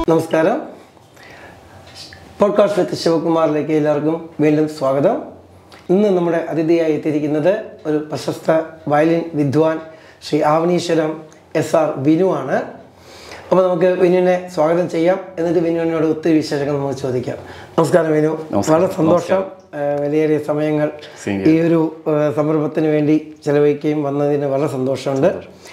നമസ്കാരം പോഡ്കാസ്റ്റ് വിത്ത് ശിവകുമാറിലേക്ക് എല്ലാവർക്കും വീണ്ടും സ്വാഗതം ഇന്ന് നമ്മുടെ അതിഥിയായി എത്തിയിരിക്കുന്നത് ഒരു പ്രശസ്ത വയലിൻ വിദ്വാൻ ശ്രീ ആവണീശ്വരം എസ് ആർ വിനു ആണ് അപ്പോൾ നമുക്ക് വിനുവിനെ സ്വാഗതം ചെയ്യാം എന്നിട്ട് വിനുവിനോട് ഒത്തിരി വിശേഷങ്ങൾ നമുക്ക് ചോദിക്കാം നമസ്കാരം വിനു വളരെ സന്തോഷം ഏഹ് വിലയേറിയ സമയങ്ങൾ Same ഈ ഒരു ഏഹ് സംരംഭത്തിന് വേണ്ടി ചെലവഴിക്കുകയും വന്നതിന് വളരെ സന്തോഷമുണ്ട്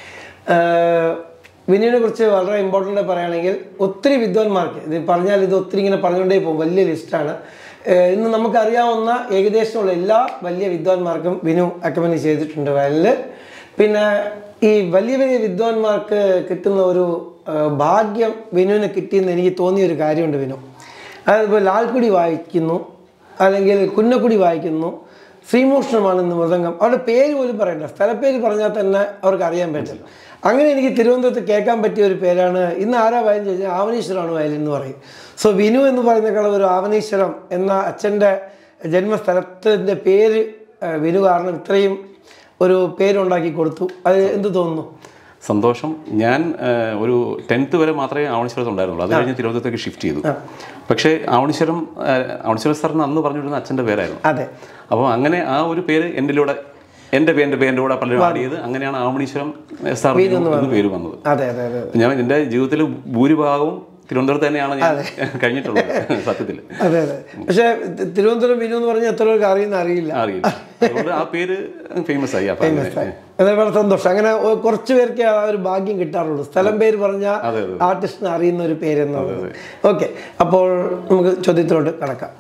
ഏഹ് വിനുവിനെ കുറിച്ച് വളരെ ഇമ്പോർട്ടൻ്റ് പറയുകയാണെങ്കിൽ ഒത്തിരി വിദ്വാൻമാർക്ക് ഇത് പറഞ്ഞാൽ ഇത് ഒത്തിരി ഇങ്ങനെ പറഞ്ഞുകൊണ്ടേ പോകും വലിയ ലിസ്റ്റാണ് ഇന്ന് നമുക്കറിയാവുന്ന ഏകദേശമുള്ള എല്ലാ വലിയ വിദ്വാൻമാർക്കും വിനു അക്കമനി ചെയ്തിട്ടുണ്ട് വയലിൽ പിന്നെ ഈ വലിയ വലിയ വിദ്വാൻമാർക്ക് കിട്ടുന്ന ഒരു ഏഹ് ഭാഗ്യം വിനുവിന് കിട്ടിയെന്ന് എനിക്ക് തോന്നിയ ഒരു കാര്യമുണ്ട് വിനു അതായത് ഇപ്പോൾ ലാൽക്കുടി വായിക്കുന്നു അല്ലെങ്കിൽ കുന്നക്കുടി വായിക്കുന്നു ശ്രീമൂഷ്ണമാണ് ഇന്ന് മൃദംഗം അവരുടെ പേര് പോലും പറയണ്ട സ്ഥലപ്പേര് പറഞ്ഞാൽ തന്നെ അവർക്ക് അറിയാൻ പറ്റും അങ്ങനെ എനിക്ക് തിരുവനന്തപുരത്ത് കേൾക്കാൻ പറ്റിയ ഒരു പേരാണ് ഇന്ന് ആരാ വയലിൻ ചോദിച്ചാൽ ആവനീശ്വരമാണ് വയലിൻ എന്ന് പറയും സോ വിനു എന്ന് പറയുന്ന ഒരു ആവനീശ്വരം എന്ന അച്ഛൻ്റെ ജന്മസ്ഥലത്തിൻ്റെ പേര് ആ, വിനു കാരണം ഇത്രയും ഒരു പേരുണ്ടാക്കി കൊടുത്തു അത് എന്ത് തോന്നുന്നു സന്തോഷം ഞാൻ ഏഹ്, ഒരു ടെൻത്ത് വരെ മാത്രമേ ആവണീശ്വരത്ത് ഉണ്ടായിരുന്നുള്ളൂ അത് കഴിഞ്ഞ് തിരുവനന്തപുരത്തേക്ക് ഷിഫ്റ്റ് ചെയ്തു പക്ഷേ ആവണീശ്വരം ഏഹ്, ആവണീശ്വരം സാറിന് അന്ന് പറഞ്ഞിരുന്ന അച്ഛൻ്റെ പേരായിരുന്നു അതെ അപ്പോൾ അങ്ങനെ ആ ഒരു പേര് എൻ്റെ എൻ്റെ പേരിൻ്റെ പേരിൻ്റെ കൂടെ പലരും ആഡ് ചെയ്ത് അങ്ങനെയാണ് ആവണീശ്വരം എസ് ആർ എന്ന് പേര് വന്നത് അതെ അതെ അതെ ഞാൻ എൻ്റെ ജീവിതത്തിൽ ഭൂരിഭാഗവും തിരുവനന്തപുരത്ത് തന്നെയാണ് ഞാൻ കഴിഞ്ഞിട്ടുള്ളത് സത്യത്തിൽ അതെ അതെ പക്ഷേ തി- തിരുവനന്തപുരം വിനു എന്ന് പറഞ്ഞാൽ എത്ര പേർക്ക് അറിയുന്ന അറിയില്ല അറിയില്ല അതുകൊണ്ട് ആ പേര് ഫേമസ് ആയി അപ്പം അങ്ങനെ അതെ വളരെ സന്തോഷം അങ്ങനെ ഒ- കുറച്ച് പേർക്ക് ആ ഒരു ഭാഗ്യം കിട്ടാറുള്ളൂ സ്ഥലം പേര് പറഞ്ഞാൽ അതെ, അതെ. ആർട്ടിസ്റ്റിന് അറിയുന്ന ഒരു പേര് എന്നുള്ളത് ഓക്കെ അപ്പോൾ നമുക്ക് ചോദ്യത്തിലോട്ട് കടക്കാം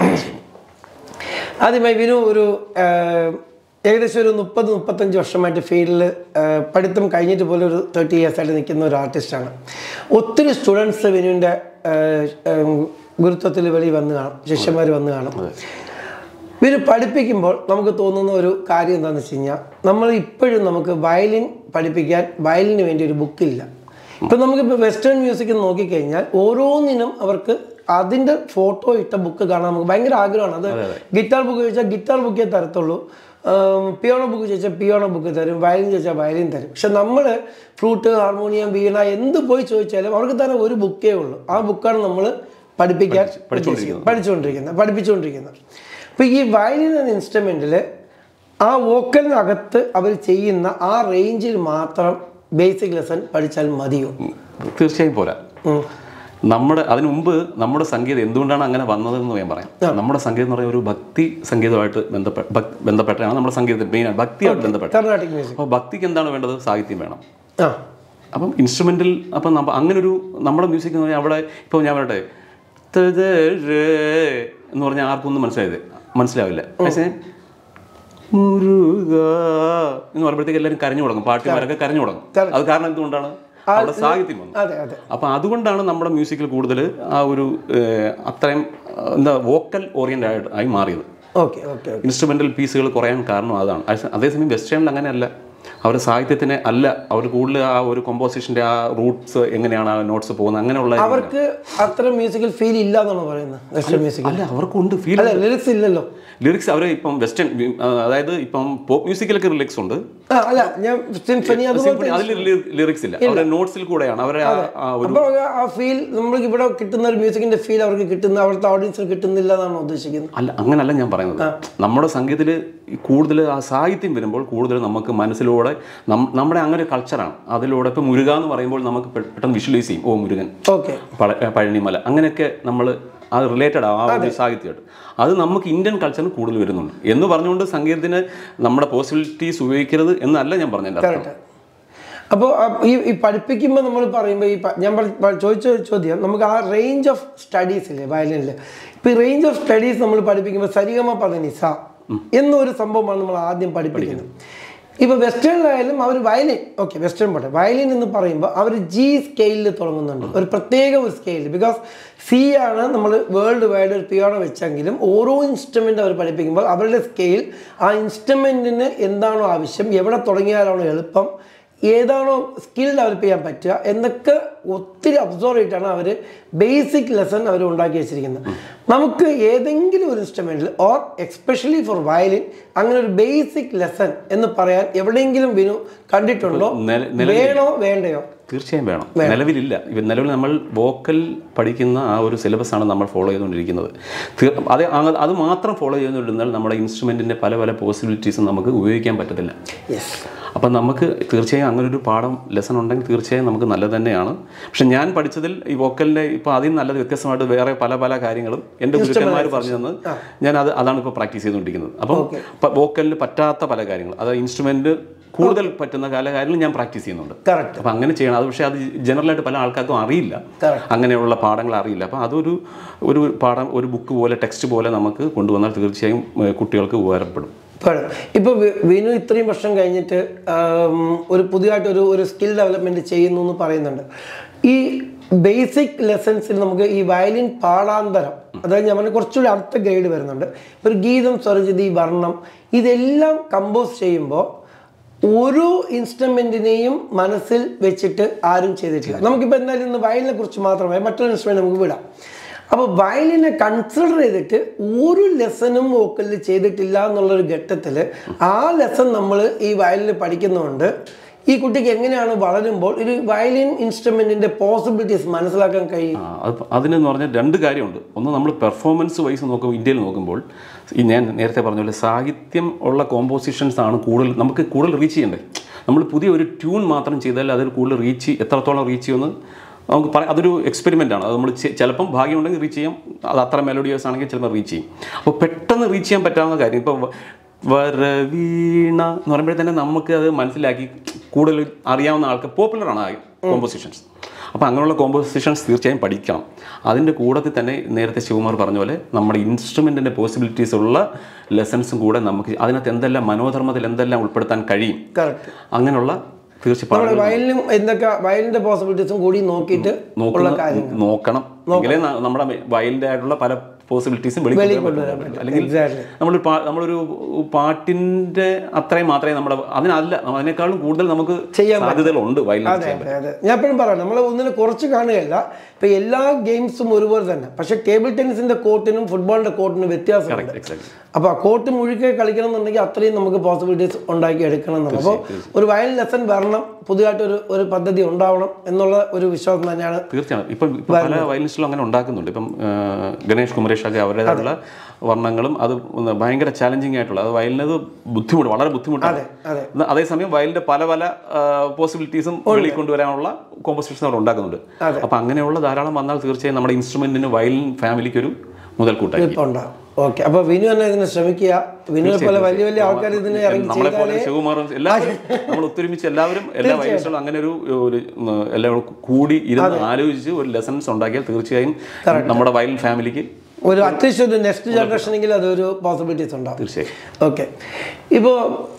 ആദ്യമായി വിനു ഒരു ആ, ഏകദേശം ഒരു മുപ്പത് മുപ്പത്തഞ്ച് വർഷമായിട്ട് ഫീൽഡിൽ പഠിത്തം കഴിഞ്ഞിട്ട് പോലും ഒരു തേർട്ടി ഇയേഴ്സ് ആയിട്ട് നിൽക്കുന്ന ഒരു ആർട്ടിസ്റ്റാണ് ഒത്തിരി സ്റ്റുഡൻസ് വിനുവിൻ്റെ ഗുരുത്വത്തിൽ വെളി വന്ന് കാണും ശിഷ്യന്മാർ വന്ന് കാണും ഇവർ പഠിപ്പിക്കുമ്പോൾ നമുക്ക് തോന്നുന്ന ഒരു കാര്യം എന്താണെന്ന് വെച്ച് കഴിഞ്ഞാൽ നമ്മൾ ഇപ്പോഴും നമുക്ക് വയലിൻ പഠിപ്പിക്കാൻ വയലിന് വേണ്ടി ഒരു ബുക്കില്ല ഇപ്പം നമുക്കിപ്പോൾ വെസ്റ്റേൺ മ്യൂസിക് നോക്കിക്കഴിഞ്ഞാൽ ഓരോന്നിനും അവർക്ക് അതിൻ്റെ ഫോട്ടോ ഇട്ട ബുക്ക് കാണാൻ നമുക്ക് ഭയങ്കര ആഗ്രഹമാണ് അത് ഗിറ്റാർ ബുക്ക് ചോദിച്ചാൽ ഗിറ്റാർ ബുക്കേ തരത്തുള്ളൂ പിയോണോ ബുക്ക് ചോദിച്ചാൽ പിയോണോ ബുക്ക് തരും വയലിൻ ചോദിച്ചാൽ വയലിൻ തരും പക്ഷെ നമ്മൾ ഫ്ലൂട്ട് ഹാർമോണിയം വീണ എന്ത് പോയി ചോദിച്ചാലും അവർക്ക് തന്നെ ഒരു ബുക്കേ ഉള്ളൂ ആ ബുക്കാണ് നമ്മൾ പഠിപ്പിക്കാൻ ഉദ്ദേശിക്കുന്നത്. പഠിച്ചുകൊണ്ടിരിക്കുന്നത് പഠിപ്പിച്ചുകൊണ്ടിരിക്കുന്നത് അപ്പോൾ ഈ വയലിൻ എന്ന ഇൻസ്ട്രുമെൻറ്റിൽ ആ വോക്കലിനകത്ത് അവർ ചെയ്യുന്ന ആ റേഞ്ചിൽ മാത്രം ബേസിക് ലെസൺ പഠിച്ചാൽ മതിയോ തീർച്ചയായും പോരാ നമ്മുടെ അതിനു മുമ്പ് നമ്മുടെ സംഗീതം എന്തുകൊണ്ടാണ് അങ്ങനെ വന്നതെന്ന് ഞാൻ പറയാം നമ്മുടെ സംഗീതം എന്ന് പറയുന്ന ഒരു ഭക്തി സംഗീതമായിട്ട് ബന്ധപ്പെട്ട ഭക്- ബന്ധപ്പെട്ടാണ് നമ്മുടെ സംഗീതത്തിൽ മെയിൻ ഭക്തിയായിട്ട് ബന്ധപ്പെട്ട കർണാട്ടിക് മ്യൂസിക് അപ്പോൾ ഭക്തിക്ക് എന്താണ് വേണ്ടത് സാഹിത്യം വേണം ആ അപ്പം ഇൻസ്ട്രുമെന്റിൽ അപ്പം നമ്മ അങ്ങനെ ഒരു നമ്മുടെ മ്യൂസിക് എന്ന് പറഞ്ഞാൽ അവിടെ ഇപ്പോൾ ഞാൻ പറയട്ടെ തത് ര് എന്ന് പറഞ്ഞാൽ ആർക്കും ഒന്നും മനസ്സിലായത് മനസ്സിലാവില്ല പക്ഷേ മുരുക എന്ന് പറയുമ്പോഴത്തേക്ക് എല്ലാവരും കരഞ്ഞു തുടങ്ങും പാട്ടുകാരൊക്കെ കരഞ്ഞു തുടങ്ങും അത് കാരണം എന്തുകൊണ്ടാണ് അവിടെ സാഹിത്യം വന്നു അതെ അതെ അപ്പം അതുകൊണ്ടാണ് നമ്മുടെ മ്യൂസിക്കിൽ കൂടുതൽ ആ ഒരു ഏഹ്, അത്രയും ആ, എന്താ വോക്കൽ ഓറിയൻ്റ് ആയിട്ട് ആയി മാറിയത് ഓക്കെ ഓക്കെ ഇൻസ്ട്രുമെൻ്റൽ പീസുകൾ കുറയാൻ കാരണം അതാണ് അതേ- അതേസമയം വെസ്റ്റേണിൽ അങ്ങനെയല്ല അവരുടെ സാഹിത്യത്തിന് അല്ല അവർ കൂടുതൽ ആ ഒരു കോമ്പോസിഷൻ്റെ ആ റൂട്ട്സ് എങ്ങനെയാണ് ആ നോട്ട്സ് പോകുന്നത് അങ്ങനെയുള്ള അവർക്ക് അത്ര മ്യൂസിക്കൽ ഫീൽ ഇല്ല എന്നാണ് പറയുന്നത് വെസ്റ്റേൺ മ്യൂസിക് അല്ല അവർക്കുണ്ട് ഫീൽ അല്ല ലിറിക്സ് ഇല്ലല്ലോ ലിറിക്സ് അവർ ഇപ്പം വെസ്റ്റേൺ അതായത് ഇപ്പം പോപ്പ് മ്യൂസിക്കിലൊക്കെ ലിറിക്സ് ഉണ്ട് ആ അല്ല ഞാൻ സിംഫണി അതുപോലെ അതിൽ ലിറിക്സ് ഇല്ല അവരുടെ നോട്ട്സിൽ കൂടെയാണ് അവരെ ആ- ആ ഒരു അപ്പോൾ ആ ഫീൽ നമ്മൾക്ക് ഇവിടെ കിട്ടുന്ന ഒരു മ്യൂസിക്കിന്റെ ഫീൽ അവർക്ക് കിട്ടുന്ന അവിടുത്തെ ഓഡിയൻസിന് കിട്ടുന്നില്ല എന്നാണ് ഉദ്ദേശിക്കുന്നത് അല്ല അങ്ങനല്ല ഞാൻ പറയുന്നത് നമ്മുടെ സംഗീതത്തിൽ കൂടുതൽ ആ സാഹിത്യം വരുമ്പോൾ കൂടുതൽ നമുക്ക് മനസ്സിലൂടെ നം- നമ്മുടെ അങ്ങനെ ഒരു കൾച്ചറാണ് അതിലൂടെ ഇപ്പം മുരുക എന്ന് പറയുമ്പോൾ നമുക്ക് പെ- പെട്ടെന്ന് വിഷ്വലൈസ് ചെയ്യും ഓ മുരുകൻ ഓക്കെ പഴ- പഴനിമല അങ്ങനെയൊക്കെ നമ്മൾ അത് റിലേറ്റഡ് ആ ഒരു സാഹിത്യമായിട്ട് അത് നമുക്ക് ഇന്ത്യൻ കൾച്ചറിന് കൂടുതൽ വരുന്നുണ്ട് എന്ന് പറഞ്ഞുകൊണ്ട് സംഗീതത്തിന് നമ്മുടെ പോസിബിലിറ്റീസ് ഉപയോഗിക്കരുത് എന്നല്ല ഞാൻ പറഞ്ഞതിൻ്റെ അർത്ഥം അപ്പോൾ ഈ ഈ പഠിപ്പിക്കുമ്പോൾ നമ്മൾ പറയുമ്പോൾ ഈ പ- ഞാൻ പറ- പ- ചോദിച്ച ഒരു ചോദ്യം നമുക്ക് ആ റേഞ്ച് ഓഫ് സ്റ്റഡീസ് ഇല്ലേ വയലിനിൽ ഇപ്പോൾ ഈ റേഞ്ച് ഓഫ് സ്റ്റഡീസ് നമ്മൾ പഠിപ്പിക്കുമ്പോൾ സരിഗമ പദനി സ എന്നൊരു സംഭവമാണ് നമ്മൾ ആദ്യം പഠിപ്പിക്കുന്നത് ഇപ്പോൾ വെസ്റ്റേണിലായാലും അവർ വയലിൻ ഓക്കെ വെസ്റ്റേൺ പോട്ടെ വയലിൻ എന്ന് പറയുമ്പോൾ അവർ ജി സ്കെയിലിൽ തുടങ്ങുന്നുണ്ട് ഒരു പ്രത്യേക ഒരു സ്കെയിൽ ബിക്കോസ് സി ആണ് നമ്മൾ വേൾഡ് വൈഡ് ഒരു പിയാണോ വെച്ചെങ്കിലും ഓരോ ഇൻസ്ട്രുമെൻ്റ് അവർ പഠിപ്പിക്കുമ്പോൾ അവരുടെ സ്കെയിൽ ആ ഇൻസ്ട്രുമെൻറ്റിന് എന്താണോ ആവശ്യം എവിടെ തുടങ്ങിയാലാണോ എളുപ്പം ഏതാണോ സ്കിൽ ഡെവലപ്പ് ചെയ്യാൻ പറ്റുക എന്നൊക്കെ ഒത്തിരി അബ്സോർവ് ചെയ്തിട്ടാണ് അവർ ബേസിക് ലെസൺ അവർ ഉണ്ടാക്കി വെച്ചിരിക്കുന്നത് നമുക്ക് ഏതെങ്കിലും ഒരു ഇൻസ്ട്രുമെന്റിൽ ഓർ എക്സ്പെഷ്യലി ഫോർ വയലിൻ അങ്ങനെ ഒരു ബേസിക് ലെസൺ എന്ന് പറയാൻ എവിടെയെങ്കിലും വിനു കണ്ടിട്ടുണ്ടോ നില- വേണോ വേണ്ടയോ തീർച്ചയായും വേണം നിലവിലില്ല ഇപ്പം നിലവിൽ നമ്മൾ വോക്കൽ പഠിക്കുന്ന ആ ഒരു സിലബസ് ആണ് നമ്മൾ ഫോളോ ചെയ്തുകൊണ്ടിരിക്കുന്നത് തീർ- അത് അങ്ങ- അത് മാത്രം ഫോളോ ചെയ്തുകൊണ്ടിരുന്നാൽ നമ്മുടെ ഇൻസ്ട്രുമെൻറ്റിൻ്റെ പല പല പോസിബിലിറ്റീസും നമുക്ക് ഉപയോഗിക്കാൻ പറ്റത്തില്ല യെസ് അപ്പം നമുക്ക് തീർച്ചയായും അങ്ങനെ ഒരു പാഠം ലെസൺ ഉണ്ടെങ്കിൽ തീർച്ചയായും നമുക്ക് നല്ലത് തന്നെയാണ് പക്ഷെ ഞാൻ പഠിച്ചതിൽ ഈ വോക്കലിൻ്റെ ഇപ്പോൾ അതിൽ നല്ലത് വ്യത്യസ്തമായിട്ട് വേറെ പല പല കാര്യങ്ങളും എൻ്റെ ഗുരുക്കന്മാർ പറഞ്ഞു തന്ന് ഞാൻ അത് അതാണ് ഇപ്പോൾ പ്രാക്ടീസ് ചെയ്തുകൊണ്ടിരിക്കുന്നത് അപ്പം വോക്കലിന് പറ്റാത്ത പല കാര്യങ്ങൾ അതായത് ഇൻസ്ട്രുമെൻറ്റ് കൂടുതൽ പറ്റുന്ന പല കാര്യങ്ങളും ഞാൻ പ്രാക്ടീസ് ചെയ്യുന്നുണ്ട് കറക്റ്റ് അപ്പം അങ്ങനെ ചെയ്യണം അത് പക്ഷേ അത് ജനറലായിട്ട് പല ആൾക്കാർക്കും അറിയില്ല Correct. അങ്ങനെയുള്ള പാഠങ്ങൾ അറിയില്ല അപ്പം അതൊരു ഒരു പാഠം ഒരു ബുക്ക് പോലെ ടെക്സ്റ്റ് പോലെ നമുക്ക് കൊണ്ടുവന്നാൽ തീർച്ചയായും ഏഹ്, കുട്ടികൾക്ക് ഉപകാരപ്പെടും ഇപ്പോഴും ഇപ്പോൾ വിനു ഇത്രയും വർഷം കഴിഞ്ഞിട്ട് ആം, ഒരു പുതിയതായിട്ട് ഒരു ഒരു സ്കിൽ ഡെവലപ്മെന്റ് ചെയ്യുന്നു എന്ന് പറയുന്നുണ്ട് ഈ ബേസിക് ലെസൺസിൽ നമുക്ക് ഈ വയലിൻ പാടാന്തരം അതായത് ഞാൻ പറഞ്ഞ കുറച്ചുകൂടി അടുത്ത ഗ്രേഡ് വരുന്നുണ്ട് ഒരു ഗീതം സ്വരജിതി വർണ്ണം ഇതെല്ലാം കമ്പോസ് ചെയ്യുമ്പോൾ ഒരു ഇൻസ്ട്രുമെന്റിനെയും മനസ്സിൽ വെച്ചിട്ട് ആരും ചെയ്തിട്ടില്ല നമുക്കിപ്പോൾ എന്തായാലും ഇന്ന് വയലിനെ കുറിച്ച് മാത്രമേ മറ്റൊരു ഇൻസ്ട്രുമെന്റ് നമുക്ക് വിടാം അപ്പോൾ വയലിനെ കൺസിഡർ ചെയ്തിട്ട് ഒരു ലെസണും വോക്കലിൽ ചെയ്തിട്ടില്ല എന്നുള്ളൊരു ഘട്ടത്തിൽ ആ ലെസൺ നമ്മൾ ഈ വയലിൽ പഠിക്കുന്നതുകൊണ്ട് ഈ കുട്ടിക്ക് എങ്ങനെയാണ് വളരുമ്പോൾ ഒരു വയലിൻ ഇൻസ്ട്രുമെന്റിന്റെ പോസിബിലിറ്റീസ് മനസ്സിലാക്കാൻ കഴിയും ആ, അത് അതിനെന്ന് പറഞ്ഞാൽ രണ്ട് കാര്യമുണ്ട് ഒന്ന് നമ്മൾ പെർഫോമൻസ് വൈസ് നോക്കുമ്പോൾ ഇന്ത്യയിൽ നോക്കുമ്പോൾ ഈ ഞാൻ നേരത്തെ പറഞ്ഞ പോലെ സാഹിത്യം ഉള്ള കോമ്പോസിഷൻസ് ആണ് കൂടുതൽ നമുക്ക് കൂടുതൽ റീച്ച് ചെയ്യേണ്ടത് നമ്മൾ പുതിയ ഒരു ട്യൂൺ മാത്രം ചെയ്താൽ അതിൽ കൂടുതൽ റീച്ച് എത്രത്തോളം റീച്ച് ചെയ്യുമെന്ന് നമുക്ക് പറയാം അതൊരു എക്സ്പെരിമെൻ്റ് ആണ് അത് നമ്മൾ ചെ- ചിലപ്പം ഭാഗ്യമുണ്ടെങ്കിൽ റീച്ച് ചെയ്യും അത് അത്ര മെലോഡിയസ് ആണെങ്കിൽ ചിലപ്പോൾ റീച്ച് ചെയ്യും അപ്പോൾ പെട്ടെന്ന് റീച്ച് ചെയ്യാൻ പറ്റാവുന്ന കാര്യം ഇപ്പോൾ വരവീണ എന്ന് പറയുമ്പോഴേ തന്നെ നമുക്ക് അത് മനസ്സിലാക്കി കൂടുതൽ അറിയാവുന്ന ആൾക്ക് പോപ്പുലറാണ് ആ കോമ്പോസിഷൻസ് അപ്പോൾ അങ്ങനെയുള്ള കോമ്പോസിഷൻസ് തീർച്ചയായും പഠിക്കണം അതിൻ്റെ കൂട്ടത്തിൽ തന്നെ നേരത്തെ ശിവകുമാർ പറഞ്ഞ പോലെ നമ്മുടെ ഇൻസ്ട്രുമെൻറ്റിൻ്റെ പോസിബിലിറ്റീസ് ഉള്ള ലെസൺസും കൂടെ നമുക്ക് അതിനകത്ത് എന്തെല്ലാം മനോധർമ്മത്തിൽ എന്തെല്ലാം ഉൾപ്പെടുത്താൻ കഴിയും കറക്റ്റ് അങ്ങനെയുള്ള തീർച്ചയായും നമ്മുടെ വയലിനും എന്തൊക്കെ വയലിന്റെ പോസിബിലിറ്റീസും കൂടി നോക്കിയിട്ട് ഉള്ള കാര്യം നോക്കണം എങ്കിലേ ന- നമ്മുടെ വയലിൻ്റെ ആയിട്ടുള്ള പല പോസിബിലിറ്റീസും വെളിക്കൊണ്ടുവരാൻ പറ്റും അല്ലെങ്കിൽ എക്സാക്ട്ലി നമ്മൾ നമ്മളൊരു പാട്ടിൻ്റെ അത്രയും മാത്രമേ നമ്മുടെ അതിനല്ല അതിനേക്കാളും കൂടുതൽ നമുക്ക് സാധ്യതകളുണ്ട് വയലിൻ അതെ അതെ അതെ ഞാൻ എപ്പോഴും പറയാം നമ്മൾ ഒന്നിനെ കുറച്ച് കാണുകയല്ല ഇപ്പൊ എല്ലാ ഗെയിംസും ഒരുപോലെ തന്നെ പക്ഷെ ടേബിൾ ടെന്നീസിന്റെ കോർട്ടിനും ഫുട്ബോളിന്റെ കോർട്ടിനും വ്യത്യാസമുണ്ട് എക്സാക്ട് അപ്പോൾ ആ കോർട്ട് മുഴുക്കെ കളിക്കണം എന്നുണ്ടെങ്കിൽ അത്രയും നമുക്ക് പോസിബിലിറ്റീസ് ഉണ്ടാക്കി എടുക്കണം എന്നുള്ളത് അപ്പോൾ ഒരു വയലിൻ ലെസൺ വരണം പുതിയതായിട്ട് ഒരു ഒരു പദ്ധതി ഉണ്ടാവണം എന്നുള്ള ഒരു വിശ്വാസം തന്നെയാണ് തീർച്ചയായും ഇപ്പം ഇപ്പം പല വയലിനിസ്റ്റുകളും അങ്ങനെ ഉണ്ടാക്കുന്നുണ്ട് ഇപ്പം ആ, ഗണേഷ് കുമരേഷൊക്കെ അവരുടേതായിട്ടുള്ള വർണ്ണങ്ങളും അത് ഒന്ന് ഭയങ്കര ചാലഞ്ചിങ് ആയിട്ടുള്ള അത് വയലിനത് ബുദ്ധിമുട്ട് വളരെ ബുദ്ധിമുട്ടാണ് അതെ എന്നാ അതേസമയം വയലിന്റെ പല പല പോസിബിലിറ്റീസും വെളിയിൽ കൊണ്ടുവരാനുള്ള കോമ്പോസിഷൻസ് അവർ ഉണ്ടാക്കുന്നുണ്ട് അപ്പം അങ്ങനെയുള്ള ധാരാളം വന്നാൽ തീർച്ചയായും നമ്മുടെ ഇൻസ്ട്രുമെന്റിന് വയലിൻ ഫാമിലിക്ക് ഒരു മുതൽക്കൂട്ടായി ഇപ്പം ഉണ്ടാവും ഓക്കെ അപ്പോൾ വിനു തന്നെ ഇതിനെ ശ്രമിക്കുക വിനുവിനെ പോലെ വലിയ വലിയ ആൾക്കാർ ഇതിനെ ഇറങ്ങി നമ്മളെ പോലെ ചെയ്താലേ ശിവകുമാറും എല്ലാവരും നമ്മൾ ഒത്തൊരുമിച്ച് എല്ലാവരും എല്ലാ വയലിസ്റ്റുകളും അങ്ങനെ ഒരു ഒരു ഉം, എല്ലാവരും കൂടി ഇരുന്ന് ആലോചിച്ച് ഒരു ലെസൺസ് ഉണ്ടാക്കിയാൽ തീർച്ചയായും നമ്മുടെ വയലിൻ ഫാമിലിക്ക് ഒരു അറ്റ്ലീസ്റ്റ് ഒരു നെക്സ്റ്റ് ജനറേഷനെങ്കിൽ അതൊരു പോസിബിലിറ്റീസ് ഉണ്ടാവും തീർച്ചയായും ഓക്കെ ഇപ്പോൾ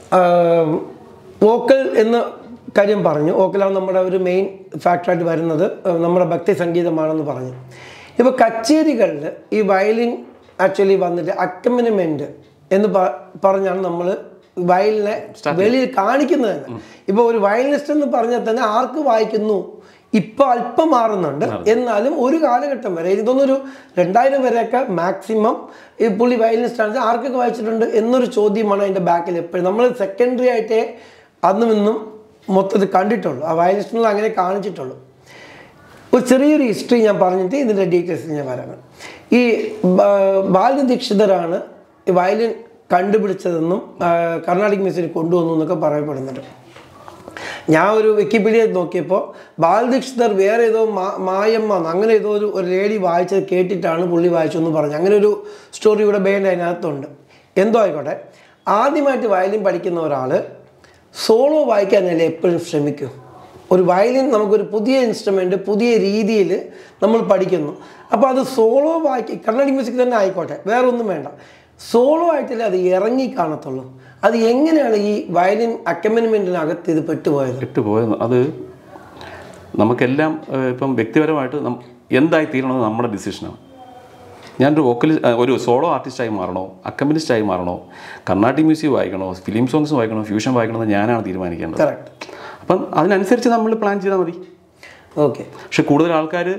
വോക്കൽ എന്ന കാര്യം പറഞ്ഞു വോക്കലാണ് നമ്മുടെ ഒരു മെയിൻ ഫാക്ടറായിട്ട് വരുന്നത് ആ, നമ്മുടെ ഭക്തി സംഗീതമാണെന്ന് പറഞ്ഞു ഇപ്പോൾ കച്ചേരികളിൽ ഈ വയലിൻ ആക്ച്വലി വന്നിട്ട് അക്കമ്പനിമെൻറ്റ് എന്ന് പ- പറഞ്ഞാണ് നമ്മൾ വയലിനെ വെളിയിൽ കാണിക്കുന്നത് തന്നെ ഇപ്പോൾ ഒരു വയലിനിസ്റ്റ് എന്ന് പറഞ്ഞാൽ തന്നെ ആർക്ക് വായിക്കുന്നു ഇപ്പൊ അല്പം മാറുന്നുണ്ട് എന്നാലും ഒരു കാലഘട്ടം വരെ എനിക്ക് തോന്നുന്നു ഒരു രണ്ടായിരം വരെയൊക്കെ മാക്സിമം ഈ പുള്ളി വയലിനിസ്റ്റ് ആണ് ആർക്കൊക്കെ വായിച്ചിട്ടുണ്ട് എന്നൊരു ചോദ്യമാണ് അതിന്റെ ബാക്കിൽ എപ്പോഴും നമ്മൾ സെക്കൻഡറി ആയിട്ടേ അന്നും ഇന്നും മൊത്തത്തിൽ കണ്ടിട്ടുള്ളൂ ആ വയലിനിസ്റ്റിനുള്ള അങ്ങനെ കാണിച്ചിട്ടുള്ളൂ ഒരു ചെറിയൊരു ഹിസ്റ്ററി ഞാൻ പറഞ്ഞിട്ട് ഇതിൻ്റെ ഡീറ്റെയിൽസ് ഞാൻ വരാം ഈ ബാ- ബാലൻ ദീക്ഷിതരാണ് ഈ വയലിൻ കണ്ടുപിടിച്ചതെന്നും ആ, കർണാടിക് മ്യൂസിക്കിൽ കൊണ്ടുവന്നു എന്നൊക്കെ പറയപ്പെടുന്നുണ്ട് ഞാൻ ഒരു വിക്കിപീഡിയ നോക്കിയപ്പോൾ ബാലദീക്ഷിതർ വേറെ ഏതോ മാ- മായമ്മ എന്ന് അങ്ങനെ ഏതോ ഒരു ഒരു ലേഡി വായിച്ചത് കേട്ടിട്ടാണ് പുള്ളി വായിച്ചതെന്ന് പറഞ്ഞു അങ്ങനെ ഒരു സ്റ്റോറി ഇവിടെ ബേണ്ട് അതിനകത്തുണ്ട് എന്തോ ആയിക്കോട്ടെ ആദ്യമായിട്ട് വയലിൻ പഠിക്കുന്ന ഒരാൾ സോളോ വായിക്കാനല്ലേ എപ്പോഴും ശ്രമിക്കും ഒരു വയലിൻ നമുക്കൊരു പുതിയ ഇൻസ്ട്രുമെൻ്റ് പുതിയ രീതിയിൽ നമ്മൾ പഠിക്കുന്നു അപ്പോൾ അത് സോളോ വായിക്കി കർണാടിക് മ്യൂസിക് തന്നെ ആയിക്കോട്ടെ വേറെ ഒന്നും വേണ്ട സോളോ ആയിട്ടല്ലേ അത് ഇറങ്ങി കാണത്തുള്ളൂ അത് എങ്ങനെയാണ് ഈ വയലിൻ അക്കമ്പനിമെൻറ്റിനകത്ത് ഇത് പെട്ടുപോയത് വിട്ടുപോയത് അത് നമുക്കെല്ലാം ഏഹ്, ഇപ്പം വ്യക്തിപരമായിട്ട് നം- എന്തായി തീരണമെന്ന് നമ്മുടെ ഡിസിഷനാണ് ഞാനൊരു വോക്കലി ഒരു സോളോ ആർട്ടിസ്റ്റായി മാറണോ അക്കമ്പനിസ്റ്റായി മാറണോ കർണാട്ടിക് മ്യൂസിക് വായിക്കണോ ഫിലിം സോങ്സ് വായിക്കണോ ഫ്യൂഷൻ വായിക്കണോ എന്ന് ഞാനാണ് തീരുമാനിക്കേണ്ടത് കറക്റ്റ് അപ്പം അതിനനുസരിച്ച് നമ്മൾ പ്ലാൻ ചെയ്താൽ മതി ഓക്കെ പക്ഷെ കൂടുതൽ ആൾക്കാർ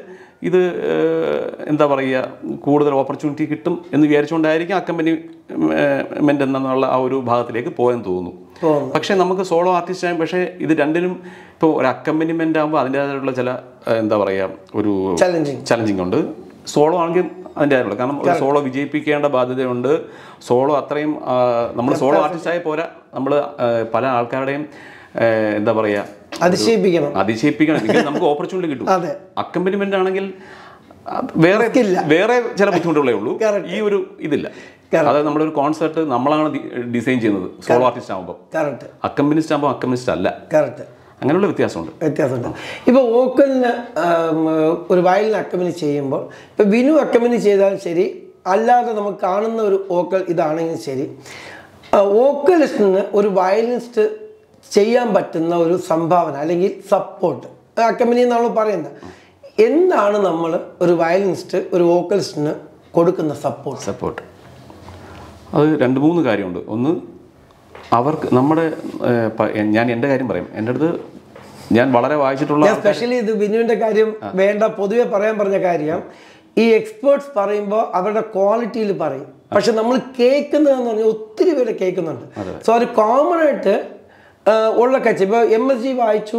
ഇത് ഏഹ്, എന്താ പറയുക കൂടുതൽ ഓപ്പർച്യൂണിറ്റി കിട്ടും എന്ന് വിചാരിച്ചുകൊണ്ടായിരിക്കും അക്കമ്പനിമെൻ്റ് എന്നുള്ള ആ ഒരു ഭാഗത്തിലേക്ക് പോയെന്ന് തോന്നുന്നു പോകുന്നു. പക്ഷേ നമുക്ക് സോളോ ആർട്ടിസ്റ്റ് ആയും പക്ഷേ ഇത് രണ്ടിനും ഇപ്പോൾ ഒരു അക്കമ്പനിമെൻ്റ് ആകുമ്പോൾ അതിൻ്റേതായിട്ടുള്ള ചില ഏഹ്, എന്താ പറയുക ഒരു ചലഞ്ചിങ് ചലഞ്ചിങ് ഉണ്ട് സോളോ ആണെങ്കിൽ അതിൻ്റെ ആയിട്ടുള്ള കാരണം ഒരു സോളോ വിജയിപ്പിക്കേണ്ട ബാധ്യതയുണ്ട് സോളോ അത്രയും നമ്മൾ സോളോ ആർട്ടിസ്റ്റ് ആയി പോരാ നമ്മൾ പല ആൾക്കാരുടെയും ആ, എന്താ പറയുക അതിശയിപ്പിക്കണം അതിശയിപ്പിക്കണം എങ്കിൽ നമുക്ക് ഓപ്പർച്യൂണിറ്റി കിട്ടും അതെ അക്കമ്പനിമെന്റ് ആണെങ്കിൽ അത് വേറെ വേറെ ചില ബുദ്ധിമുട്ടുകളേ ഉള്ളൂ ഈ ഒരു ഇതില്ല അതായത് നമ്മളൊരു കോൺസെർട്ട് നമ്മളാണ് ഡിസൈൻ ചെയ്യുന്നത് സോളോ ആർട്ടിസ്റ്റ് ആകുമ്പോൾ കറക്റ്റ് അക്കമ്പനിസ്റ്റ് ആകുമ്പോൾ അക്കമ്പനിസ്റ്റ് അല്ല കറക്റ്റ് അങ്ങനെയുള്ള വ്യത്യാസമുണ്ട് വ്യത്യാസമുണ്ട് ഇപ്പോൾ വോക്കലിന് ആം, ഒരു വയലിന് അക്കമ്പനി ചെയ്യുമ്പോൾ ഇപ്പോൾ വിനു അക്കമ്പനി ചെയ്താലും ശരി അല്ലാതെ നമുക്ക് കാണുന്ന ഒരു വോക്കൽ ഇതാണെങ്കിലും ശരി വോക്കലിസ്റ്റിന് ഒരു വയലിനിസ്റ്റ് ചെയ്യാൻ പറ്റുന്ന ഒരു സംഭാവന അല്ലെങ്കിൽ സപ്പോർട്ട് അക്കമ്പനി എന്നാണ് പറയുന്നത് എന്താണ് നമ്മൾ ഒരു വയലിനിസ്റ്റ് ഒരു വോക്കലിസ്റ്റിന് കൊടുക്കുന്ന സപ്പോർട്ട് സപ്പോർട്ട് അത് രണ്ട് മൂന്ന് കാര്യമുണ്ട് ഒന്ന് അവർക്ക് നമ്മുടെ ഏഹ്, പ- ഞാൻ എൻ്റെ കാര്യം പറയും എൻ്റെ അടുത്ത് ഞാൻ വളരെ വായിച്ചിട്ടുള്ള ഞാൻ സ്പെഷ്യലി ഇത് ബിനുവിന്റെ കാര്യം വേണ്ട പൊതുവെ പറയാൻ പറഞ്ഞ കാര്യം ഈ എക്സ്പേർട്സ് പറയുമ്പോൾ അവരുടെ ക്വാളിറ്റിയിൽ പറയും പക്ഷെ നമ്മൾ കേൾക്കുന്നതെന്ന് പറഞ്ഞാൽ ഒത്തിരി പേര് കേൾക്കുന്നുണ്ട് സോ അത് കോമൺ ആയിട്ട് ആ, ഉള്ള കച്ച ഇപ്പോൾ എം എസ് ജി വായിച്ചു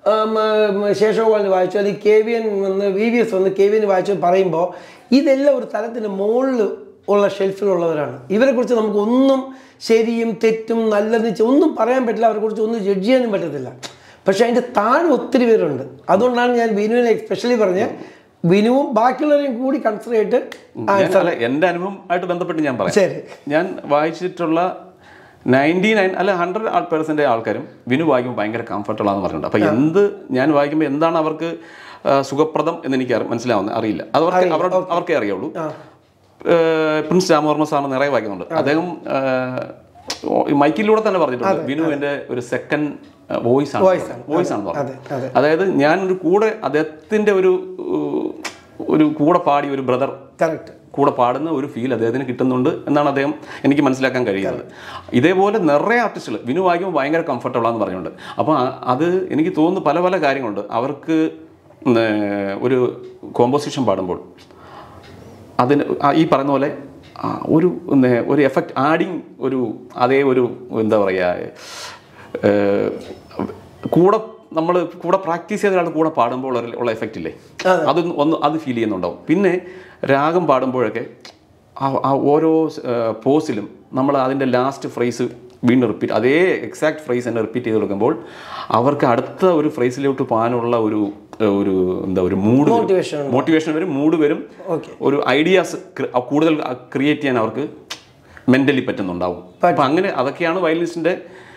ശേഷഗോപാലിന് വായിച്ചു അല്ലെങ്കിൽ കെ വി എൻ വന്ന് വി വി എസ് വന്ന് കെ വി എൻ വായിച്ചു പറയുമ്പോൾ ഇതെല്ലാം ഒരു തലത്തിന് മുകളിൽ ഉള്ള ഷെൽഫിലുള്ളവരാണ് ഇവരെ കുറിച്ച് നമുക്ക് ഒന്നും ശരിയും തെറ്റും നല്ലതെന്ന് വെച്ചാൽ ഒന്നും പറയാൻ പറ്റില്ല അവരെ കുറിച്ച് ഒന്നും ജഡ്ജ് ചെയ്യാനും പറ്റത്തില്ല പക്ഷെ അതിൻ്റെ താഴെ ഒത്തിരി പേരുണ്ട് അതുകൊണ്ടാണ് ഞാൻ വിനുവിനെ എസ്പെഷ്യലി പറഞ്ഞ് വിനുവും ബാക്കിയുള്ളവരെയും കൂടി കൺസിഡർ ചെയ്തിട്ട് ആ, ഞാൻ- അല്ല എൻ്റെ അനുഭവം ആയിട്ട് ബന്ധപ്പെട്ട് ഞാൻ പറയാം ശരി ഞാൻ വായിച്ചിട്ടുള്ള നയൻറ്റി നയൻ അല്ല ഹൺഡ്രഡ് ആൾ പേഴ്സൻ്റെ ആൾക്കാരും വിനു വായിക്കുമ്പോൾ ഭയങ്കര കംഫർട്ടബിൾ ആണെന്ന് പറഞ്ഞിട്ടുണ്ട് അപ്പോൾ എന്ത് ഞാൻ വായിക്കുമ്പോൾ എന്താണ് അവർക്ക് ആ, സുഖപ്രദം എന്ന് എനിക്ക് അറി- മനസ്സിലാവുന്നത് അറിയില്ല അത് അവർക്ക് അവരുടെ അവർക്കേ അറിയുള്ളൂ ഏഹ് പ്രിൻസ് രാമവർമ്മ സാറിന് നിറയെ വായിക്കുന്നുണ്ട് അദ്ദേഹം ഏഹ്, ഓ- ഈ മൈക്കിലൂടെ തന്നെ പറഞ്ഞിട്ടുണ്ട് വിനു എൻ്റെ ഒരു സെക്കൻഡ് വോയിസ് ആണ് വോയിസ് ആണ് അതെ പറഞ്ഞത് അതെ അതായത് ഞാൻ ഒരു കൂടെ അദ്ദേഹത്തിൻ്റെ ഒരു ഏഹ്, ഒരു കൂടെ പാടി ഒരു ബ്രദർ കറക്റ്റ് കൂടെ പാടുന്ന ഒരു ഫീൽ അദ്ദേഹത്തിന് കിട്ടുന്നുണ്ട് എന്നാണ് അദ്ദേഹം എനിക്ക് മനസ്സിലാക്കാൻ കഴിയുന്നത് ഇതേപോലെ നിറയെ ആർട്ടിസ്റ്റുകൾ വിനു വായിക്കുമ്പോൾ ഭയങ്കര കംഫർട്ടബിൾ ആണെന്ന് പറഞ്ഞുകൊണ്ട് അപ്പോൾ ആ- അത് എനിക്ക് തോന്നുന്നു പല പല കാര്യങ്ങളുണ്ട് അവർക്ക് ഉം, ഏർ, ഒരു കോമ്പോസിഷൻ പാടുമ്പോൾ അതിന് ആ ഈ പറയുന്ന പോലെ ആ ഒരു ഉം, ഏർ, ഒരു എഫക്റ്റ് ആഡിങ് ഒരു അതേ ഒരു എന്താ പറയുക ഏർ, കൂടെ നമ്മൾ കൂടെ പ്രാക്ടീസ് ചെയ്ത ഒരാൾ കൂടെ പാടുമ്പോൾ ഉള്ള- ഉള്ള എഫക്റ്റ് ഇല്ലേ അത് ഒന്ന് അത് ഫീൽ ചെയ്യുന്നുണ്ടാവും പിന്നെ രാഗം പാടുമ്പോഴൊക്കെ ആ- ആ ഓരോ പോസിലും നമ്മൾ അതിൻ്റെ ലാസ്റ്റ് ഫ്രേസ് വീണ്ടും റിപ്പീറ്റ് അതേ എക്സാക്ട് ഫ്രേസ് തന്നെ റിപ്പീറ്റ് ചെയ്ത് കൊടുക്കുമ്പോൾ അവർക്ക് അടുത്ത ഒരു ഫ്രേസിലോട്ട് പോകാനുള്ള ഒരു ഏഹ്, ഒരു എന്താ ഒരു മൂഡ് Motivation മോട്ടിവേഷൻ വരും മൂഡ് വരും ഓക്കെ ഒരു ഐഡിയാസ് കൂടുതൽ ക്രിയേറ്റ് ചെയ്യാൻ അവർക്ക് മെന്റലി പറ്റുന്നുണ്ടാവും അപ്പം അങ്ങനെ അതൊക്കെയാണ് വയലിനിസ്റ്റിന്റെ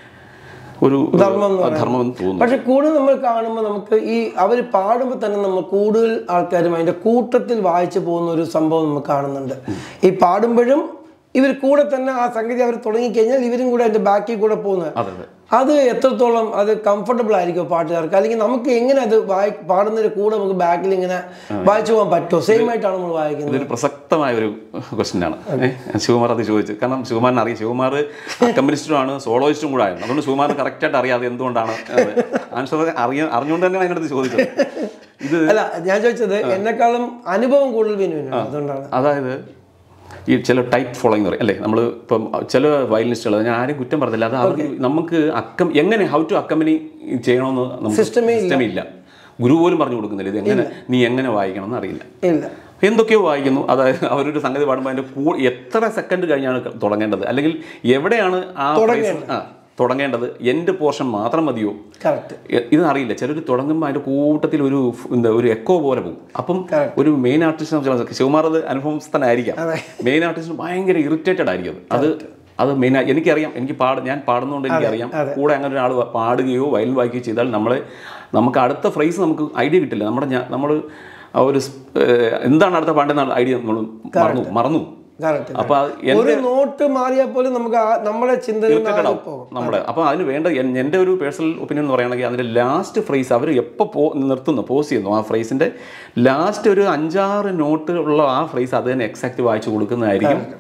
ഒരു ധർമ്മം എന്ന് ധർമ്മം എന്ന് തോന്നുന്നു പക്ഷെ കൂടുതൽ നമ്മൾ കാണുമ്പോൾ നമുക്ക് ഈ അവർ പാടുമ്പോൾ തന്നെ നമ്മൾ കൂടുതൽ ആൾക്കാരും അതിൻ്റെ കൂട്ടത്തിൽ വായിച്ചു പോകുന്ന ഒരു സംഭവം നമുക്ക് കാണുന്നുണ്ട് ഈ പാടുമ്പോഴും ഇവർ കൂടെ തന്നെ ആ സംഗതി അവർ തുടങ്ങിക്കഴിഞ്ഞാൽ ഇവരും കൂടെ അതിൻ്റെ ബാക്കിൽ കൂടെ പോകുന്നത് അതെ അതെ അത് എത്രത്തോളം അത് കംഫർട്ടബിൾ ആയിരിക്കും പാട്ടുകാർക്ക് അല്ലെങ്കിൽ നമുക്ക് എങ്ങനെ അത് വായി പാടുന്നതിന് കൂടെ നമുക്ക് ബാക്കിൽ ഇങ്ങനെ വായിച്ചു പോകാൻ പറ്റുമോ സെയിം ആയിട്ടാണ് നമ്മൾ വായിക്കുന്നത് ഇതൊരു പ്രസക്തമായ ഒരു ക്വസ്റ്റ്യൻ ആണ് ഏഹ് ശിവകുമാർ അത് ചോദിച്ചു കാരണം ശിവകുമാറിന് അറിയാം ശിവകുമാർ കമ്മ്യൂണിസ്റ്റുമാണ് സോളോയിസ്റ്റും കൂടെ ആയിരുന്നു അതുകൊണ്ട് ശിവകുമാർ കറക്റ്റായിട്ട് അറിയാതെ എന്തുകൊണ്ടാണ് ആൻസർ അറിയാൻ അറിഞ്ഞുകൊണ്ട് തന്നെയാണ് അതിനടുത്ത് ചോദിച്ചത് ഇത് അല്ല ഞാൻ ചോദിച്ചത് എന്നെക്കാളും അനുഭവം കൂടുതൽ വിനുവിനാണ് അതുകൊണ്ടാണ് അതായത് ഈ ചില ടൈപ്പ് ഫോളോയിങ് പറയും അല്ലേ നമ്മൾ ഇപ്പം ചില വയലിനിസ്റ്റുകൾ ഞാൻ ആരും കുറ്റം പറഞ്ഞില്ല അത് അവർക്ക് നമുക്ക് അക്കം എങ്ങനെ ഹൗ ടു അക്കമ്പനി ചെയ്യണമെന്ന് നമുക്ക് System ഏ സിസ്റ്റമേ ഇല്ല ഗുരു പോലും പറഞ്ഞു കൊടുക്കുന്നില്ല ഇത് എങ്ങനെ നീ എങ്ങനെ വായിക്കണം എന്ന് അറിയില്ല ഇല്ല എന്തൊക്കെയോ വായിക്കുന്നു അതായത് അവരൊരു സംഗതി പാടുമ്പോൾ അതിൻ്റെ കൂ എത്ര സെക്കൻഡ് കഴിഞ്ഞാണ് ക- തുടങ്ങേണ്ടത് അല്ലെങ്കിൽ എവിടെയാണ് ആ phrase- ആ തുടങ്ങേണ്ടത് എൻ്റെ പോർഷൻ മാത്രം മതിയോ കറക്റ്റ് എ- ഇത് അറിയില്ല ചിലർ തുടങ്ങുമ്പോൾ അതിൻ്റെ കൂട്ടത്തിൽ ഒരു ഫ്- എന്താ ഒരു എക്കോ പോലെ പോകും അപ്പം ഒരു മെയിൻ ആർട്ടിസ്റ്റിനെ ശിവകുമാർ അത് അനുഭവസ്ഥനായിരിക്കാം മെയിൻ ആർട്ടിസ്റ്റിന് ഭയങ്കര ഇറിറ്റേറ്റഡ് ആയിരിക്കും അത് അത് അത് മെയിൻ എനിക്കറിയാം എനിക്ക് പാട് ഞാൻ പാടുന്നതുകൊണ്ട് എനിക്കറിയാം കൂടെ അങ്ങനെ ഒരാൾ പാടുകയോ വയലിൻ വായിക്കുകയോ ചെയ്താൽ നമ്മളെ നമുക്ക് അടുത്ത ഫ്രേസ് നമുക്ക് ഐഡിയ കിട്ടില്ല നമ്മുടെ നമ്മൾ ആ ഒരു സ്- ഏഹ് എന്താണ് അടുത്ത പാടുന്ന ഐഡിയ നമ്മൾ മറന്നു മറന്നു കറക്റ്റ് അപ്പോൾ അത് ഒരു നോട്ട് മാറിയാൽ പോലും നമുക്ക് ആ- നമ്മുടെ ചിന്തയിൽ നിന്ന് irritated ആകെ ആവും പോകും നമ്മുടെ അപ്പോൾ അതിന് വേണ്ട എൻ- എൻ്റെ ഒരു പേഴ്സണൽ ഒപ്പീനിയൻ എന്ന് പറയുകയാണെങ്കിൽ അതിൻ്റെ ലാസ്റ്റ് ഫ്രേസ് അവർ എപ്പോൾ പോ നിർത്തുന്നു പോസ് ചെയ്യുന്നു ആ ഫ്രേസിൻ്റെ ലാസ്റ്റ് ഒരു അഞ്ചാറ് നോട്ട് ഉള്ള ആ ഫ്രേസ് അത് തന്നെ എക്സാക്റ്റ് വായിച്ചു കൊടുക്കുന്നതായിരിക്കും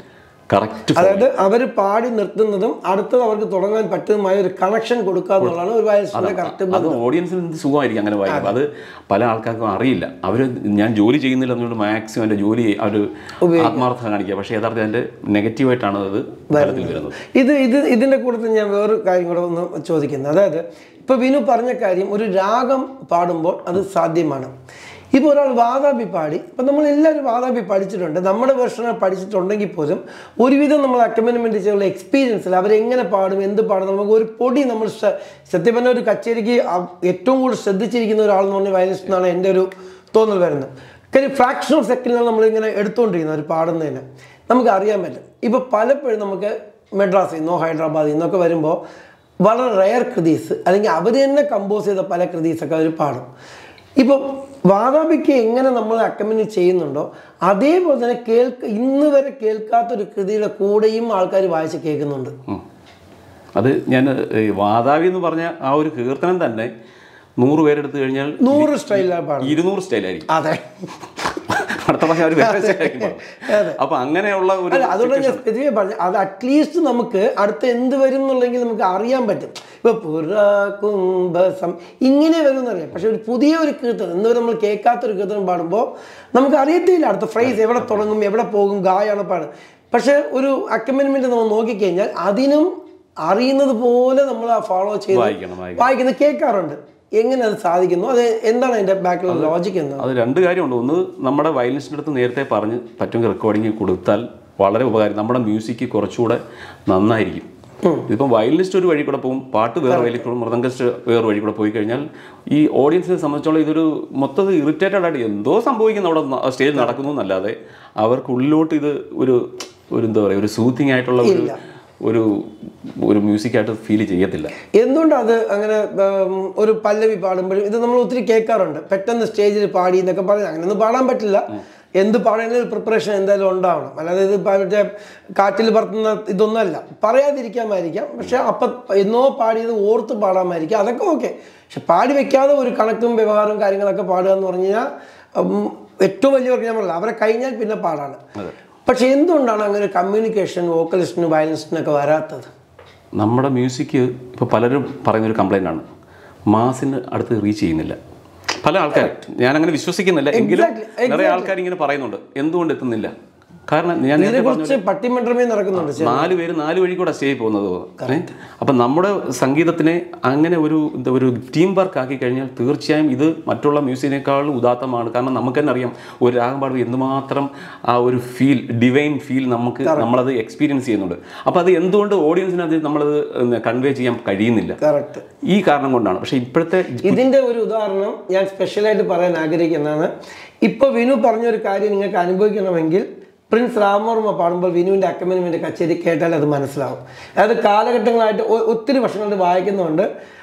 കറക്റ്റ് അതായത് അവർ പാടി നിർത്തുന്നതും അടുത്തത് അവർക്ക് തുടങ്ങാൻ പറ്റുന്നതുമായ ഒരു കണക്ഷൻ കൊടുക്കുക എന്നുള്ളതാണ് ഒരു വയസ്സിന്റെ കറക്റ്റ് അത് ഓഡിയൻസിന് എന്ത് സുഖമായിരിക്കും അങ്ങനെ വായിക്കുമ്പോൾ അത് പല ആൾക്കാർക്കും അറിയില്ല അവർ ഞാൻ ജോലി ചെയ്യുന്നില്ല എന്നുകൊണ്ട് മാക്സിമം എൻ്റെ ജോലി അവർ ആത്മാർത്ഥത കാണിക്കുക പക്ഷേ യഥാർത്ഥത്തിൽ അതിൻ്റെ നെഗറ്റീവായിട്ടാണ് അത് ഫലത്തിൽ വരുന്നത് ഇത് ഇത് ഇതിന്റെ കൂട്ടത്തിൽ ഞാൻ വേറൊരു കാര്യം കൂടെ ഒന്ന് ചോദിക്കുന്നത് അതായത് ഇപ്പൊ വിനു പറഞ്ഞ കാര്യം ഒരു രാഗം പാടുമ്പോൾ അത് സാധ്യമാണ് ഇപ്പോൾ ഒരാൾ വാതാപി പാടി ഇപ്പം നമ്മൾ എല്ലാവരും വാതാപി പഠിച്ചിട്ടുണ്ട് നമ്മുടെ വെർഷനെ പഠിച്ചിട്ടുണ്ടെങ്കിൽ പോലും ഒരുവിധം നമ്മൾ അക്കമ്പനിമെൻറ്റ് ചെയ്യുന്ന എക്സ്പീരിയൻസിൽ അവരെങ്ങനെ പാടും എന്ത് പാടും നമുക്ക് ഒരു പൊടി നമ്മൾ ശ്ര- സത്യം പറഞ്ഞ ഒരു കച്ചേരിക്ക് അ- ഏറ്റവും കൂടുതൽ ശ്രദ്ധിച്ചിരിക്കുന്ന ഒരാളെന്ന് പറഞ്ഞാൽ വയലിസ്റ്റ് എന്നാണ് എൻ്റെ ഒരു തോന്നൽ വരുന്നത് കാര്യം ഫ്രാക്ഷൻ ഓഫ് സെക്കൻഡിലാണ് നമ്മളിങ്ങനെ എടുത്തുകൊണ്ടിരിക്കുന്നത് ഒരു പാടുന്നതിന് നമുക്ക് അറിയാൻ പറ്റും ഇപ്പോൾ പലപ്പോഴും നമുക്ക് മെഡ്രാസിൽ നിന്നോ ഹൈദരാബാദിൽ നിന്നൊക്കെ വരുമ്പോൾ വളരെ റയർ കൃതീസ് അല്ലെങ്കിൽ അവർ തന്നെ കമ്പോസ് ചെയ്ത പല കൃതീസൊക്കെ അവർ പാടും ഇപ്പോൾ വാതാപിക്ക് എങ്ങനെ നമ്മൾ അക്കമ്പനി ചെയ്യുന്നുണ്ടോ അതേപോലെ തന്നെ കേൾക്ക ഇന്ന് വരെ കേൾക്കാത്തൊരു കൃതിയുടെ കൂടെയും ആൾക്കാർ വായിച്ച് കേൾക്കുന്നുണ്ട് ഉം. അത് ഞാൻ ഈ വാതാവി എന്ന് പറഞ്ഞ ആ ഒരു കീർത്തനം തന്നെ നൂറ് പേരെടുത്ത് കഴിഞ്ഞാൽ നൂറ് സ്റ്റൈലാണ് പാടും ഇരുന്നൂറ് സ്റ്റൈലായിരിക്കും അതെ അടുത്ത പ്രാവശ്യം അവർ വേറെ സ്റ്റൈലായിരിക്കും അതെ. അപ്പൊ അങ്ങനെയുള്ള ഒരു അല്ല അതുകൊണ്ട് ഞാൻ സ്പെസിഫിക് പറഞ്ഞു അത് അറ്റ്ലീസ്റ്റ് നമുക്ക് അടുത്ത എന്ത് വരും എന്നുള്ളെങ്കിൽ നമുക്ക് അറിയാൻ പറ്റും ഇപ്പൊ പുറകുംഭസം ഇങ്ങനെ വരും എന്നറിയാം പക്ഷെ ഒരു പുതിയ ഒരു കീർത്തനം ഇന്ന് വരെ നമ്മൾ കേൾക്കാത്തൊരു കീർത്തനം പാടുമ്പോൾ നമുക്ക് അറിയത്തില്ല അടുത്ത ഫ്രൈസ് എവിടെ തുടങ്ങും എവിടെ പോകും ഗായാണ് പാടും പക്ഷെ ഒരു അക്കമ്പനിമെന്റ് നമ്മൾ നോക്കിക്കഴിഞ്ഞാൽ അതിനും അറിയുന്നത് പോലെ നമ്മൾ ആ ഫോളോ ചെയ്ത് വായിക്കണം വായിക്കണം വായിക്കുന്നത് കേൾക്കാറുണ്ട് എങ്ങനെ അത് സാധിക്കുന്നു അത് എന്താണ് അതിന്റെ ബാക്കിലുള്ള ലോജിക് എന്ന് അത് രണ്ട് കാര്യമുണ്ട് ഒന്ന് നമ്മുടെ വയലിനിസ്റ്റിൻ്റെ അടുത്ത് നേരത്തെ പറഞ്ഞ് പറ്റുമെങ്കിൽ റെക്കോർഡിങ് കൊടുത്താൽ വളരെ ഉപകാരം നമ്മുടെ മ്യൂസിക് കുറച്ചുകൂടെ നന്നായിരിക്കും ഇപ്പം വയലിനിസ്റ്റ് ഒരു വഴി കൂടെ പോകും പാട്ട് വേറെ വഴി കൂടെ മൃദംഗസ്റ്റ് വേറെ വഴി കൂടെ പോയി കഴിഞ്ഞാൽ ഈ ഓഡിയൻസിനെ സംബന്ധിച്ചോളം ഇതൊരു മൊത്തത്തിൽ ഇറിറ്റേറ്റഡ് ആയിട്ട് എന്തോ സംഭവിക്കുന്നു അവിടെ സ്റ്റേജിൽ നടക്കുന്നു എന്നല്ലാതെ അവർക്കുള്ളിലോട്ട് ഇത് ഒരു ഒരു എന്താ പറയുക ഒരു സൂത്തിങ് ആയിട്ടുള്ള ഒരു ഒരു ഒരു മ്യൂസിക്കായിട്ട് ഫീൽ ചെയ്യത്തില്ല എന്തുകൊണ്ടാണ് അത് അങ്ങനെ ഉം, ഒരു പല്ലവി പാടുമ്പോഴും ഇത് നമ്മൾ ഒത്തിരി കേൾക്കാറുണ്ട് പെട്ടെന്ന് സ്റ്റേജിൽ പാടി എന്നൊക്കെ പറഞ്ഞ് അങ്ങനെയൊന്നും പാടാൻ പറ്റില്ല എന്ത് പാടേണ്ടത് പ്രിപ്പറേഷൻ എന്തായാലും ഉണ്ടാവണം അല്ലാതെ ഇത് ഇപ്പം മറ്റേ കാറ്റിൽ പറത്തുന്ന ഇതൊന്നുമല്ല പറയാതിരിക്കാമായിരിക്കാം പക്ഷെ അപ്പം എന്നോ പാടിയത് ഓർത്ത് പാടാമായിരിക്കാം അതൊക്കെ ഓക്കെ പക്ഷെ പാടി വെക്കാതെ ഒരു കണക്കും വ്യവഹാരവും കാര്യങ്ങളൊക്കെ പാടുക എന്ന് പറഞ്ഞു കഴിഞ്ഞാൽ ഉം, ഏറ്റവും വലിയവർക്ക് ഞാൻ പറഞ്ഞില്ല അവരെ കഴിഞ്ഞാൽ പിന്നെ പാടാണ് പക്ഷെ എന്തുകൊണ്ടാണ് അങ്ങനെ കമ്മ്യൂണിക്കേഷൻ വോക്കലിസ്റ്റിനും വയലിനിസ്റ്റിനൊക്കെ വരാത്തത് നമ്മുടെ മ്യൂസിക് ഇപ്പോൾ പലരും പറയുന്ന ഒരു കംപ്ലൈൻ്റ് ആണ് മാസിന് അടുത്ത് റീച്ച് ചെയ്യുന്നില്ല പല ആൾക്കാർ ഞാനങ്ങനെ വിശ്വസിക്കുന്നില്ല എങ്കിലും Exactly, നിറയെ ആൾക്കാർ ഇങ്ങനെ പറയുന്നുണ്ട് എന്തുകൊണ്ട് എത്തുന്നില്ല കാരണം ഞാൻ നേരത്തെ പറഞ്ഞു ഇതിനെക്കുറിച്ച് പട്ടിമன்றമേ നടക്കുന്നുണ്ട് നാല് പേര് നാല് വഴി കൂടെ സ്റ്റേ പോകുന്നത് ഏ? അപ്പം നമ്മുടെ സംഗീതത്തിനെ അങ്ങനെ ഒരു എന്താ ഒരു ടീം വർക്ക് ആക്കി കഴിഞ്ഞാൽ തീർച്ചയായും ഇത് മറ്റുള്ള മ്യൂസിക്കിനേക്കാളും ഉദാത്തമാണ് കാരണം നമുക്ക് തന്നെ അറിയാം ഒരു രാഗം പാടുമ്പോൾ എന്തുമാത്രം ആ ഒരു ഫീൽ ഡിവൈൻ ഫീൽ നമുക്ക് നമ്മളത് എക്സ്പീരിയൻസ് ചെയ്യുന്നുണ്ട് അപ്പോൾ അത് എന്തുകൊണ്ട് ഓഡിയൻസിന് അത് നമ്മളത് കൺവേ ചെയ്യാൻ കഴിയുന്നില്ല കറക്റ്റ് ഈ കാരണം കൊണ്ടാണ് പക്ഷേ ഇപ്പോഴത്തെ ഇതിന്റെ ഒരു ഉദാഹരണം ഞാൻ സ്പെഷ്യലായിട്ട് പറയാൻ ആഗ്രഹിക്കുന്നതാണ് ഇപ്പൊ വിനു പറഞ്ഞൊരു കാര്യം നിങ്ങൾക്ക് അനുഭവിക്കണമെങ്കിൽ പ്രിൻസ് രാമവർമ്മ പാടുമ്പോൾ വിനുവിന്റെ അക്കമ്പനിമെന്റ് കച്ചേരി കേട്ടാൽ അത് മനസ്സിലാവും അതായത് കാലഘട്ടങ്ങളായിട്ട് ഒ- ഒത്തിരി വർഷങ്ങളായിട്ട് വായിക്കുന്നുണ്ട്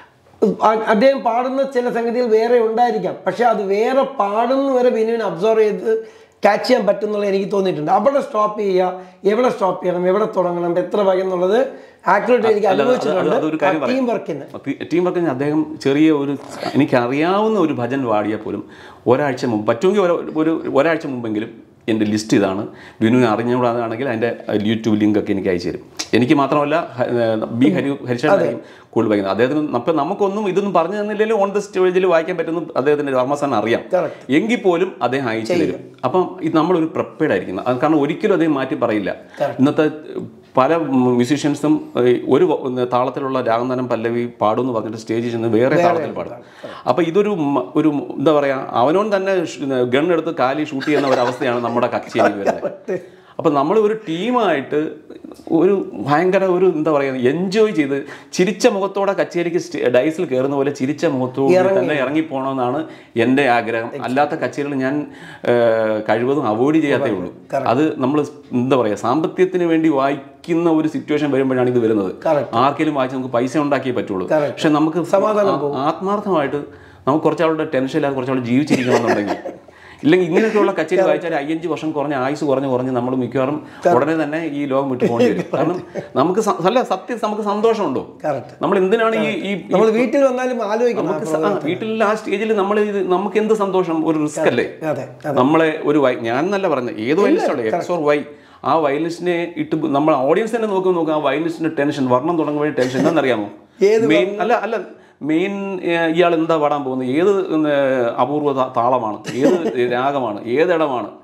അ- അദ്ദേഹം പാടുന്ന ചില സംഗതികൾ വേറെ ഉണ്ടായിരിക്കാം പക്ഷെ അത് വേറെ പാടുന്ന വരെ വിനുവിനെ അബ്സോർവ് ചെയ്ത് ക്യാച്ച് ചെയ്യാൻ പറ്റുന്നുള്ള എനിക്ക് തോന്നിയിട്ടുണ്ട് അവിടെ സ്റ്റോപ്പ് ചെയ്യുക എവിടെ സ്റ്റോപ്പ് ചെയ്യണം എവിടെ തുടങ്ങണം എത്ര വൈകും എന്നുള്ളത് ആക്യുറേറ്റ് എനിക്ക് അല്ല, അത് അത് അതൊരു അനുഭവിച്ചിട്ടുണ്ട് കാര്യം ടീം വർക്കിന് ടീം വർക്കിന് അദ്ദേഹം ചെറിയ ഒരു എനിക്കറിയാവുന്ന ഒരു ഭജൻ പാടിയാൽ പോലും ഒരാഴ്ച മുമ്പ് പറ്റുമെങ്കിൽ ഒരു ഒരു ഒരാഴ്ച മുമ്പെങ്കിലും എൻ്റെ ലിസ്റ്റ് ഇതാണ് വിനുവിനെ അറിഞ്ഞുകൂടാതാണെങ്കിൽ അതിൻ്റെ യൂട്യൂബ് ലിങ്ക് ഒക്കെ എനിക്ക് അയച്ചു തരും എനിക്ക് മാത്രമല്ല ഹ- ഏഹ് ബി ഹരി ഹരിശായിരിക്കും കൂടുതൽ വായിക്കുന്നത് അദ്ദേഹത്തിന് അപ്പം നമുക്കൊന്നും ഇതൊന്നും പറഞ്ഞു തന്നില്ലെങ്കിലും ഓൺ ദ സ്റ്റേജിൽ വായിക്കാൻ പറ്റുന്ന അദ്ദേഹത്തിൻ്റെ വർമ്മസാൻ അറിയാം Correct. എങ്കിൽ പോലും അദ്ദേഹം അയച്ചു തരും അപ്പം ഇത് നമ്മളൊരു പ്രിപ്പയർഡ് ആയിരിക്കണം അത് കാരണം ഒരിക്കലും അദ്ദേഹം മാറ്റി പറയില്ല ഇന്നത്തെ പല മ്യൂസീഷ്യൻസും ഒരു വ- ഒന്ന് താളത്തിലുള്ള രാഗനാഥൻ പല്ലവി പാടും എന്ന് പറഞ്ഞിട്ട് സ്റ്റേജിൽ ചെന്ന് വേറെ താളത്തിൽ പാടും അപ്പൊ ഇതൊരു മ- ഒരു എന്താ പറയാ അവനോൻ തന്നെ ഗൺ എടുത്ത് കാലി ഷൂട്ട് ചെയ്യുന്ന ഒരു അവസ്ഥയാണ് നമ്മുടെ കച്ചേരി വരുന്നത് അപ്പൊ നമ്മൾ ഒരു ടീമായിട്ട് ഒരു ഭയങ്കര ഒരു എന്താ പറയുക എൻജോയ് ചെയ്ത് ചിരിച്ച മുഖത്തോടെ കച്ചേരിക്ക് സ്റ്റേ- ഡൈസിൽ കയറുന്ന പോലെ ചിരിച്ച മുഖത്തോടെ തന്നെ ഇറങ്ങിപ്പോണമെന്നാണ് എൻ്റെ ആഗ്രഹം അല്ലാത്ത കച്ചേരികൾ ഞാൻ ഏഹ്, കഴിവതും അവോയ്ഡ് ചെയ്യാത്തേ ഉള്ളൂ അത് നമ്മൾ എന്താ പറയുക സാമ്പത്തികത്തിന് വേണ്ടി വായിക്കുന്ന ഒരു സിറ്റുവേഷൻ വരുമ്പോഴാണ് ഇത് വരുന്നത് Correct. ആർക്കെങ്കിലും വായിച്ച് നമുക്ക് പൈസ ഉണ്ടാക്കിയേ പറ്റുള്ളൂ Correct. പക്ഷെ നമുക്ക് ആ- ആത്മാർത്ഥമായിട്ട് നമുക്ക് കുറച്ചാളുടെ ടെൻഷൻ ഇല്ലാതെ കുറച്ചാൾ ജീവിച്ചിരിക്കണമെന്നുണ്ടെങ്കിൽ ഇല്ലെങ്കിൽ ഇങ്ങനെയൊക്കെയുള്ള കച്ചേരി വായിച്ചാൽ അയ്യഞ്ച് വർഷം കുറഞ്ഞ ആയുസ് കുറഞ്ഞ് കുറഞ്ഞ് നമ്മൾ മിക്കവാറും ഉടനെ തന്നെ ഈ ലോകം വിട്ടു പോകേണ്ടി വരും കാരണം നമുക്ക് സ- അല്ല സത്യം നമുക്ക് സന്തോഷമുണ്ടോ കറക്റ്റ് നമ്മൾ എന്തിനാണ് ഈ ഈ നമ്മൾ വീട്ടിൽ വന്നാലും ആലോചിക്കണം നമുക്ക് സ- ആ, വീട്ടിൽ ആ സ്റ്റേജിൽ നമ്മൾ ഇത് നമുക്ക് എന്ത് സന്തോഷം ഒരു റിസ്ക് അല്ലേ അതെ നമ്മളെ ഒരു വൈ ഞാൻ നല്ല പറഞ്ഞത് ഏത് വയലിസ്റ്റാണ് എക്സ് ഓർ വൈ ആ വയലിനിസ്റ്റിനെ ഇട്ട് നമ്മൾ ഓഡിയൻസ് തന്നെ നോക്കുമ്പോൾ നോക്കുക ആ വയലിനിസ്റ്റിന്റെ ടെൻഷൻ വർണ്ണം തുടങ്ങുമ്പോഴേ ടെൻഷൻ എന്താണെന്നറിയാമോ ഏത് മെയിൻ അല്ല അല്ല മെയിൻ ഇയാൾ എന്താ പാടാൻ പോകുന്നത് ഏത് ഏർ, അപൂർവ താ- താളമാണ് ഏത് രാഗമാണ് ഏതിടമാണ്